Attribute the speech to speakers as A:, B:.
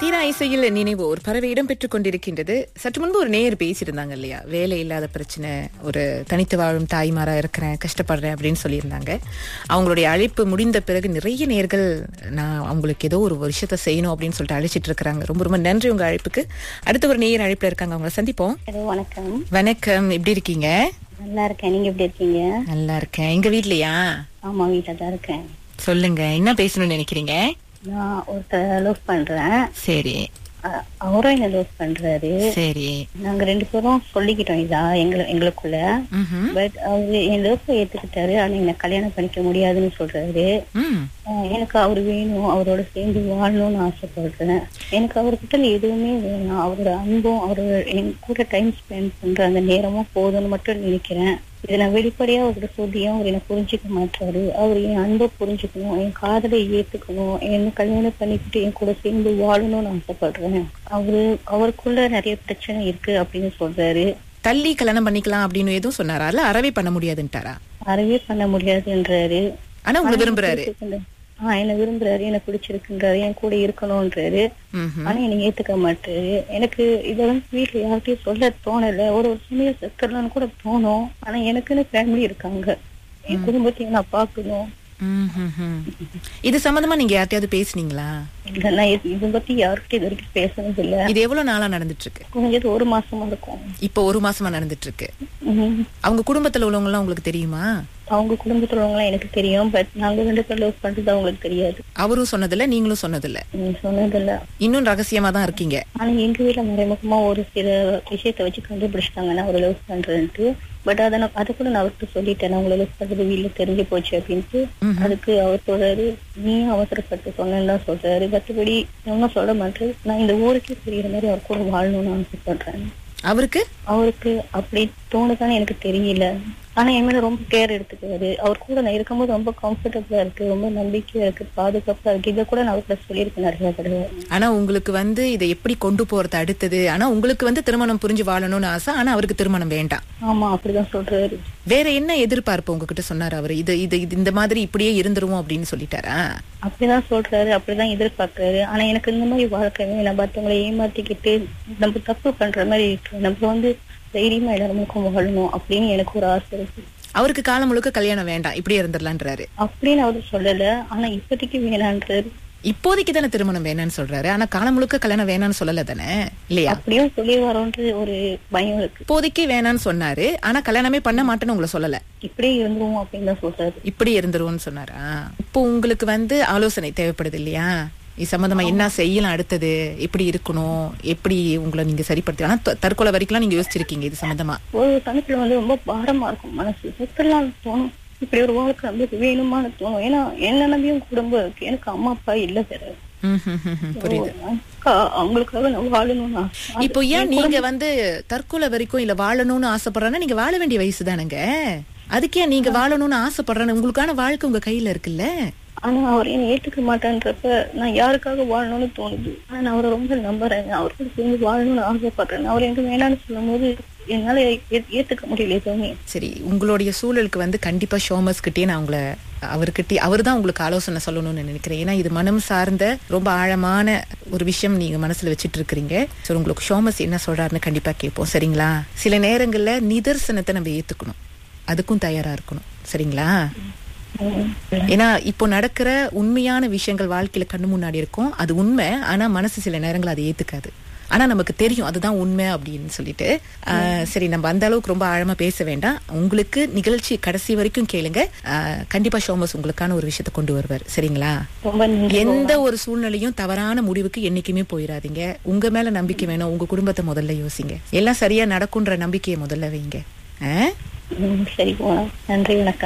A: தீரா இசையில் நினைவு ஒரு பறவை இடம் பெற்றுக் கொண்டிருக்கின்றது சற்று முன்பு ஒரு நேயர் பேசியிருந்தாங்க இல்லையா வேலை இல்லாத பிரச்சனை ஒரு தனித்து வாழும் தாய்மாரா இருக்கிறேன் கஷ்டப்படுறேன் அப்படின்னு சொல்லியிருந்தாங்க அவங்களுடைய அழைப்பு முடிந்த பிறகு நிறைய நேர்கள் நான் அவங்களுக்கு ஏதோ ஒரு விஷயத்த செய்யணும் அப்படின்னு சொல்லிட்டு அழைச்சிட்டு இருக்கிறாங்க ரொம்ப ரொம்ப நன்றி உங்க அழைப்புக்கு அடுத்த ஒரு நேயர் அழைப்புல இருக்காங்க அவங்கள சந்திப்போம்
B: ஹலோ வணக்கம்
A: வணக்கம் எப்படி இருக்கீங்க
B: நல்லா இருக்கேன் நீங்க எப்படி இருக்கீங்க
A: நல்லா இருக்கேன் எங்க வீட்லயா
B: ஆமா வீட்டில் தான் இருக்கேன்
A: சொல்லுங்க என்ன பேசணும்னு நினைக்கிறீங்க
B: நான் ஒருத்தர் லவ் பண்றேன்
A: சரி
B: அ- அவரும் என்ன லவ் பண்றாரு
A: சரி
B: நாங்க ரெண்டு பேரும் சொல்லிக்கிட்டோம் இதா எங்க எங்களுக்குள்ள
A: ம்ஹும்.
B: பட் அவரு என் லவ் ஏத்துக்கிட்டாரு ஆனா என்ன கல்யாணம் பண்ணிக்க முடியாதுன்னு சொல்றாரு
A: ம்
B: அஹ் எனக்கு அவர் வேணும் அவரோட சேர்ந்து வாழணும்னு ஆசைப்படுறேன் எனக்கு அவர்கிட்ட எதுவுமே வேணாம் அவரோட அன்பும் அவரோட என் கூட டைம் ஸ்பெண்ட் பண்ற அந்த நேரமும் போதும்னு மட்டும் நினைக்கிறேன் இதை நான் வெளிப்படையா அவர்கிட்ட சொல்லியும் அவர் என்ன புரிஞ்சுக்க மாட்டாரு அவர் என் அன்பை புரிஞ்சுக்கணும் என் காதலை ஏத்துக்கணும் என்ன கல்யாணம் பண்ணிக்கிட்டு என் கூட சேர்ந்து வாழணும்னு ஆசைப்படுறேன் அவரு அவருக்குள்ள நிறைய பிரச்சனை இருக்கு அப்படின்னு சொல்றாரு
A: தள்ளி கல்யாணம் பண்ணிக்கலாம் அப்படின்னு எதுவும் சொன்னாரா இல்ல அறவே பண்ண முடியாதுன்ட்டாரா
B: அறவே பண்ண முடியாதுன்றாரு
A: ஆனா உங்களை விரும்புறாரு
B: ஆஹ் என்ன விரும்புறாரு என்ன பிடிச்சிருக்குன்றாரு என் கூட இருக்கணும்ன்றாரு
A: ம்ஹும்.
B: ஆனா என்னை ஏத்துக்க மாட்டாரு எனக்கு இத வந்து வீட்டுல யார்கிட்டயும் சொல்ல தோணல ஒரு ஒரு சமயம் செத்துடலாம்னு கூட தோணும் ஆனா எனக்குன்னு ஃபேமிலி இருக்காங்க என் குடும்பத்தையும் நான் பாக்கணும்
A: ம்ஹும்ஹும். இது சம்பந்தமா நீங்க யார்ட்டையாவது பேசுனீங்களா
B: இல்ல நான் இது- இதை பத்தி யார்கிட்டயும் இது வரைக்கும் பேசுனது இல்ல
A: இது எவ்வளவு நாளா நடந்துட்டு இருக்கு
B: குறைஞ்சது ஒரு மாசமா இருக்கும்
A: இப்போ ஒரு மாசமா நடந்துட்டு இருக்கு
B: உம்.
A: அவங்க குடும்பத்துல உள்ளவங்க எல்லாம் உங்களுக்கு தெரியுமா
B: அவங்க குடும்பத்துல உள்ளவங்களாம் எனக்கு தெரியும் பட் நாங்க ரெண்டு பேரும் லவ் பண்றது அவங்களுக்கு தெரியாது
A: அவரும் சொன்னதில்ல நீங்களும் சொன்னதில்ல
B: நீ சொன்னதில்ல
A: இன்னும் ரகசியமா தான் இருக்கீங்க
B: ஆனா எங்க வீட்டுல மறைமுகமா ஒரு சில விஷயத்த வச்சு கண்டுபிடிச்சிட்டாங்க நான் அவரை லவ் பண்றேன்ட்டு பட் அதை நான் அதை கூட நான் அவர்கிட்ட சொல்லிட்டேன் நான் உங்களை லவ் பண்றது வீட்டுல தெரிஞ்சு போச்சு அப்படின்ட்டு அதுக்கு அவர் சொல்றாரு நீ அவசரப்பட்டு சொன்னேன்னு தான் சொல்றாரு மற்றபடி ஒன்னும் சொல்ல மாட்டேன் நான் இந்த ஊருக்கே புரியுற மாதிரி அவர் கூட வாழணும்னு ஆசைப்படுறேன்
A: அவருக்கு
B: அவருக்கு அப்படி தோணுதான்னு எனக்கு தெரியல ஆனா என் மேல ரொம்ப கேர் எடுத்துக்கிறாரு அவர் கூட நான் இருக்கும்போது ரொம்ப கம்ஃபர்டபுளா இருக்கு ரொம்ப நம்பிக்கையா இருக்கு பாதுகாப்பா இருக்கு இதை கூட நான் அவர்கிட்ட சொல்லியிருக்கேன் நிறைய தடவை
A: ஆனா உங்களுக்கு வந்து இதை எப்படி கொண்டு போறது அடுத்தது ஆனா உங்களுக்கு வந்து திருமணம் புரிஞ்சு வாழணும்னு ஆசை ஆனா அவருக்கு திருமணம் வேண்டாம்
B: ஆமா அப்படிதான் சொல்றாரு
A: வேற என்ன எதிர்பார்ப்பு உங்ககிட்ட சொன்னாரு அவரு இது இது இது இந்த மாதிரி இப்படியே இருந்துருவோம் அப்படின்னு சொல்லிட்டாரா
B: அப்படிதான் சொல்றாரு அப்படிதான் எதிர்பார்க்கறாரு ஆனா எனக்கு இந்த மாதிரி வாழ்க்கை வேணாம் மத்தவங்களை ஏமாத்திக்கிட்டு நம்ம தப்பு பண்ற மாதிரி இருக்கு நம்ம வந்து தைரியமா எல்லாருக்கும் வாழணும் அப்படின்னு எனக்கு ஒரு ஆசை இருக்கு
A: அவருக்கு காலம் முழுக்க கல்யாணம் வேண்டாம் இப்படியே இருந்துடலான்றாரு
B: அப்படின்னு அவரு சொல்லல ஆனா இப்போதைக்கு வேணான்றாரு
A: இப்போதைக்கு தானே திருமணம் வேணாம்னு சொல்றாரு ஆனா காலம் முழுக்க கல்யாணம் வேணாம்னு சொல்லல தானே இல்லையா
B: அப்படியும் சொல்லி வரோன்ற ஒரு பயம் இருக்கு
A: இப்போதைக்கு வேணாம்னு சொன்னாரு ஆனா கல்யாணமே பண்ண மாட்டேன்னு உங்களை சொல்லல
B: இப்படியே இருந்துருவோம் அப்படின்னு தான் சொல்றாரு
A: இப்படி இருந்துருவோம்னு சொன்னாரா இப்போ உங்களுக்கு வந்து ஆலோசனை தேவைப்படுது இல்லையா இது சம்பந்தமா என்ன செய்யலாம் அடுத்தது எப்படி இருக்கணும் எப்படி உங்களை நீங்க சரிப்படுத்தி ஆனா த- தற்கொலை வரைக்கும் நீங்க யோசிச்சிருக்கீங்க இது சம்பந்தமா
B: ஒரு சமயத்துல வந்து ரொம்ப பாரமா இருக்கும் மனசு செத்துலாம் தோணும் இப்படி ஒரு வாழ்க்கை நம்மளுக்கு வேணுமான்னு தோணும் ஏன்னா என்ன நம்பியும் குடும்பம் இருக்கு எனக்கு அம்மா அப்பா இல்ல வேற
A: ம், ம், ம், ம், புரியுது
B: அக்கா, அவங்களுக்காக நான் வாழணும்னு ஆசை.
A: இப்போ ஏன் நீங்க வந்து தற்கொலை வரைக்கும் இல்ல வாழணும்னு ஆசைப்படுறேன்னா நீங்க வாழ வேண்டிய வயசு தானுங்க அதுக்கே நீங்க வாழணும்னு ஆசைப்படுறேன்னு உங்களுக்கான வாழ்க்கை உங்க கையில இருக்குல்ல
B: ஆனா அவர் என்ன ஏத்துக்க மாட்டேன்றப்ப நான் யாருக்காக வாழணும்னு தோணுது ஆனா நான் அவரை ரொம்ப நம்புறேன் அவர் கூட சேர்ந்து வாழணும்னு ஆசைப்படுறேன் அவர் எனக்கு வேணாம்னு சொல்லும் போது என்னால ஏ- ஏத்துக்க முடியல எதுவுமே
A: சரி உங்களுடைய சூழலுக்கு வந்து கண்டிப்பா ஷோமஸ் கிட்டே நான் உங்களை அவர்கிட்ட அவர் தான் உங்களுக்கு ஆலோசனை சொல்லணும்னு நினைக்கிறேன் ஏன்னா இது மனம் சார்ந்த ரொம்ப ஆழமான ஒரு விஷயம் நீங்க மனசுல வச்சிட்டு இருக்கிறீங்க சரி உங்களுக்கு ஷோமஸ் என்ன சொல்றாருன்னு கண்டிப்பா கேட்போம் சரிங்களா சில நேரங்கள்ல நிதர்சனத்தை நம்ம ஏத்துக்கணும் அதுக்கும் தயாரா இருக்கணும் சரிங்களா
B: உம்.
A: ஏன்னா இப்போ நடக்கிற உண்மையான விஷயங்கள் வாழ்க்கையில கண்ணு முன்னாடி இருக்கும் அது உண்மை ஆனா மனசு சில நேரங்கள் அதை ஏத்துக்காது ஆனா நமக்கு தெரியும் அதுதான் உண்மை அப்படின்னு சொல்லிட்டு ஆஹ், சரி நம்ம அந்த அளவுக்கு ரொம்ப ஆழமா பேச வேண்டாம் உங்களுக்கு நிகழ்ச்சி கடைசி வரைக்கும் கேளுங்க ஆஹ், கண்டிப்பா ஷோமஸ் உங்களுக்கான ஒரு விஷயத்தை கொண்டு வருவார் சரிங்களா
B: ரொம்ப நன்றி
A: எந்த ஒரு சூழ்நிலையும் தவறான முடிவுக்கு என்னைக்குமே போயிடாதீங்க உங்க மேல நம்பிக்கை வேணும் உங்க குடும்பத்தை முதல்ல யோசிங்க எல்லாம் சரியா நடக்குன்ற நம்பிக்கையை முதல்ல வைங்க ஆஹ்
B: உம், சரி போனா நன்றி வணக்கம்